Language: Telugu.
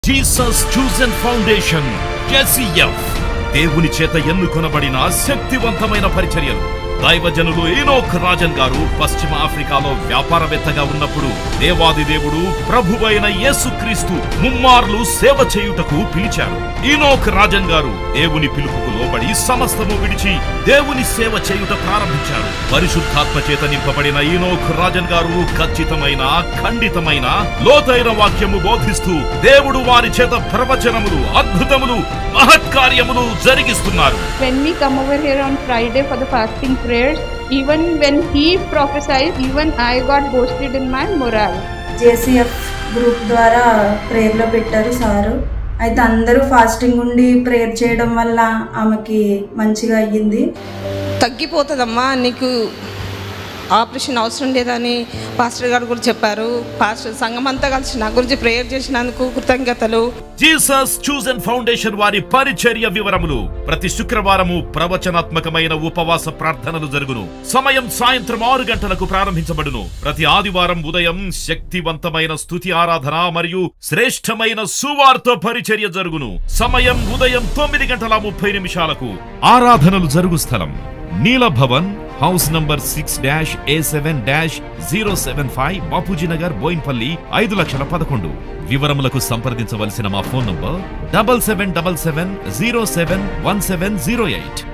జీసస్ చూసన్ ఫౌండేషన్ జెసిఎఫ్ దేవుని చేత ఎన్నుకొనబడిన శక్తివంతమైన పరిచర్యలు దైవజనులు ఈనోక్ రాజన్ గారు పశ్చిమ ఆఫ్రికాలో వ్యాపారవేత్తగా ఉన్నప్పుడు దేవాది దేవుడు ప్రభువైన యేసుక్రీస్తు ముమ్మార్లు సేవ చేయుటకు పిలిచారు ఈనోక్ రాజన్ గారు దేవుని పిలుపుకు లోబడి సమస్తము విడిచి దేవుని సేవ చేయుట ప్రారంభించారు పరిశుద్ధాత్మ చేత నింపబడిన ఈనోక్ రాజన్ గారు ఖచ్చితమైన ఖండితమైన లోతైన వాక్యము బోధిస్తూ దేవుడు వారి చేత ప్రవచనములు అద్భుతములు మహత్కార్యములు జరిగిస్తున్నారు when we come over here on Friday for the fasting prayers, even when he prophesied, even I got boasted in my morale. JCF group ద్వారా ప్రేయర్లో పెట్టారు సారు అయితే అందరూ ఫాస్టింగ్ ఉండి ప్రేయర్ చేయడం వల్ల ఆమెకి మంచిగా అయ్యింది తగ్గిపోతుందమ్మా నీకు ఆపరేషన్ అవసరం లేదని పాస్టర్ గారు కూడా చెప్పారు పాస్టర్ సంఘం అంతా కలిసి నా గురించి ప్రేయర్ చేసినందుకు కృతజ్ఞతలు జీసస్ చూసన్ ఫౌండేషన్ వారి పరిచర్య వివరములు ప్రతి శుక్రవారము ప్రవచనాత్మకమైన ఉపవాస ప్రార్థనలు జరుగును సమయం సాయంత్రం ఆరు గంటలకు ప్రారంభించబడును ప్రతి ఆదివారం ఉదయం శక్తివంతమైన స్తుతి ఆరాధన మరియు శ్రేష్టమైన సువార్త పరిచర్య జరుగును సమయం ఉదయం తొమ్మిది గంటల ముప్పై నిమిషాలకు ఆరాధనలు జరుగు స్థలం Neelabhavan house number six dash A seven dash zero seven five Bapuji Nagar Boinpally ఐదు లక్షల పదకొండు వివరములకు సంప్రదించవలసిన మా phone number double seven double seven zero seven one seven zero eight